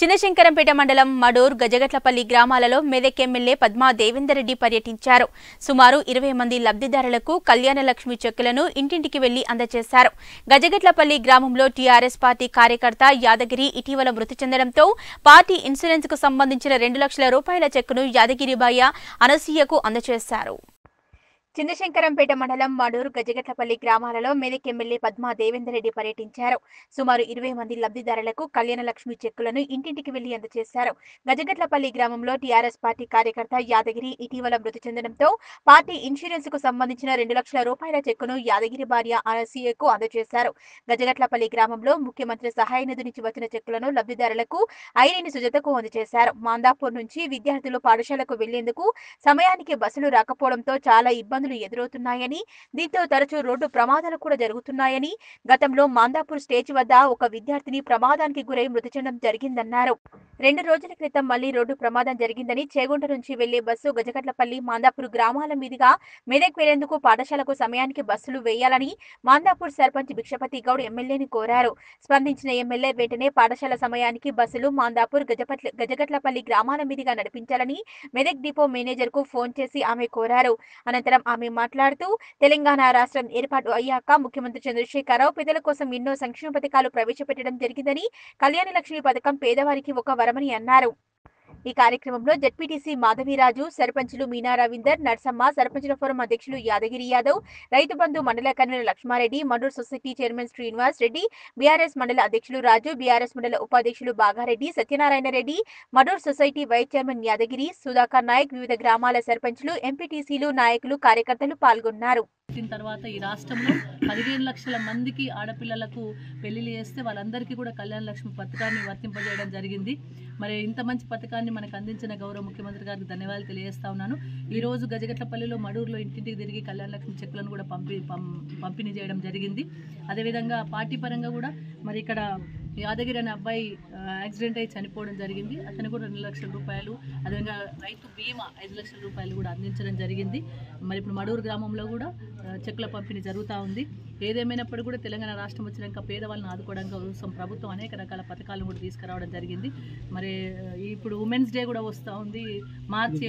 చిన్నశంకరంపేట మండలం మడూర్ గజగట్లపల్లి గ్రామాలలో మెదక్ ఎమ్మెల్యే పద్మా దేవేందర్ రెడ్డి పర్యటించారు సుమారు ఇరవై మంది లబ్ధిదారులకు కళ్యాణ లక్ష్మి చెక్కులను ఇంటింటికి వెళ్లి అందజేశారు గజగట్లపల్లి గ్రామంలో టీఆర్ఎస్ పార్టీ కార్యకర్త యాదగిరి ఇటీవల మృతి చెందడంతో పార్టీ ఇన్సూరెన్స్ కు సంబంధించిన రెండు లక్షల రూపాయల చెక్కును యాదగిరిబాయ అనసూయకు అందజేశారు చిన్నశంకరంపేట మండలం మడూరు గజగట్లపల్లి గ్రామాలలో మెదక్ ఎమ్మెల్యే పద్మా దేవేందర్ రెడ్డి పర్యటించారు సుమారు ఇరవై మంది లబ్ధిదారులకు కళ్యాణ లక్ష్మి చెక్కులను ఇంటింటికి వెళ్లి అందజేశారు గజగట్లపల్లి గ్రామంలో టీఆర్ఎస్ పార్టీ కార్యకర్త యాదగిరి ఇటీవల మృతి చెందడంతో పార్టీ ఇన్సూరెన్స్ కు సంబంధించిన రెండు లక్షల రూపాయల చెక్కును యాదగిరి భార్య అనసూయకు అందజేశారు గజగట్లపల్లి గ్రామంలో ముఖ్యమంత్రి సహాయ నిధి నుంచి వచ్చిన చెక్కులను లబ్ధిదారులకు ఐరేని సుజతకు అందజేశారు మాందాపూర్ నుంచి విద్యార్థులు పాఠశాలకు వెళ్లేందుకు సమయానికి బస్సులు రాకపోవడంతో చాలా ఇబ్బందులు ఎదురవుతున్నాయని దీంతో తరచూ రోడ్డు ప్రమాదాలు కూడా జరుగుతున్నాయని గతంలో మాందాపూర్ స్టేజ్ వద్ద ఒక విద్యార్థిని ప్రమాదానికి గురై మృతి చెందడం జరిగిందన్నారు రెండు రోజుల క్రితం మళ్లీ రోడ్డు ప్రమాదం జరిగిందని చేగుంట నుంచి వెళ్లే బస్సు గజకట్లపల్లి మాందాపూర్ గ్రామాల మీదుగా మెదక్ వెళ్లేందుకు పాఠశాలకు సమయానికి బస్సులు వేయాలని మాందాపూర్ సర్పంచ్ భిక్షపతి గౌడ్ ఎమ్మెల్యేని కోరారు స్పందించిన ఎమ్మెల్యే వెంటనే పాఠశాల సమయానికి బస్సులు మాందాపూర్ గజపట్ల గజగట్లపల్లి గ్రామాల మీదుగా నడిపించాలని మెదక్ డిపో మేనేజర్ కు ఫోన్ చేసి ఆమె కోరారు అనంతరం ఆమె మాట్లాడుతూ తెలంగాణ రాష్ట్రం ఏర్పాటు అయ్యాక ముఖ్యమంత్రి చంద్రశేఖరరావు పేదల కోసం ఎన్నో సంక్షేమ పథకాలు ప్రవేశపెట్టడం జరిగిందని కళ్యాణ లక్ష్మి పథకం పేదవారికి ఒక వరమని అన్నారు ఈ కార్యక్రమంలో జడ్పీటీసీ మాధవిరాజు సర్పంచులు మీనా రవీందర్ నర్సమ్మ సర్పంచుల ఫోరం అధ్యక్షులు యాదగిరి యాదవ్ రైతు బంధు మండల convener Lakshma Reddy Manduru society chairman Srinivas Reddy BRS మండల అధ్యక్షులు రాజు బీఆర్ఎస్ మండల ఉపాధ్యక్షులు Baga Reddy Satyanarayana Reddy Madur society vice chairman Yadagiri Sudhakar Naik వివిధ గ్రామాల సర్పంచులు ఎంపీటీసీలు నాయకులు కార్యకర్తలు పాల్గొన్నారు పుట్టిన తర్వాత ఈ రాష్ట్రంలో పదిహేను లక్షల మందికి ఆడపిల్లలకు పెళ్లిళ్ళు చేస్తే వాళ్ళందరికీ కూడా కళ్యాణ లక్ష్మి పథకాన్ని వర్తింపజేయడం జరిగింది మరి ఇంత మంచి పథకాన్ని మనకు అందించిన గౌరవ ముఖ్యమంత్రి గారికి ధన్యవాదాలు తెలియజేస్తా ఉన్నాను ఈ రోజు గజగట్లపల్లిలో మడూరులో ఇంటింటికి తిరిగి కళ్యాణ లక్ష్మి చెక్కులను కూడా పంపి పం- పంపిణీ చేయడం జరిగింది అదేవిధంగా పార్టీ పరంగా కూడా మరి ఇక్కడ యాదగిరి అనే అబ్బాయి ఆ, యాక్సిడెంట్ అయి చనిపోవడం జరిగింది అతను కూడా రెండు లక్షల రూపాయలు అదేవిధంగా రైతు బీమా ఐదు లక్షల రూపాయలు కూడా అందించడం జరిగింది మరి ఇప్పుడు మడూరు గ్రామంలో కూడా ఆ, చెక్కుల పంపిణీ జరుగుతూ ఉంది ఏదేమైనప్పటికీ కూడా తెలంగాణ రాష్ట్రం వచ్చినాక పేదవాళ్ళని ఆదుకోవడానికి కోసం ప్రభుత్వం అనేక రకాల పథకాలను కూడా తీసుకురావడం జరిగింది మరి ఆ, ఇప్పుడు ఉమెన్స్ డే కూడా వస్తూ ఉంది మార్చి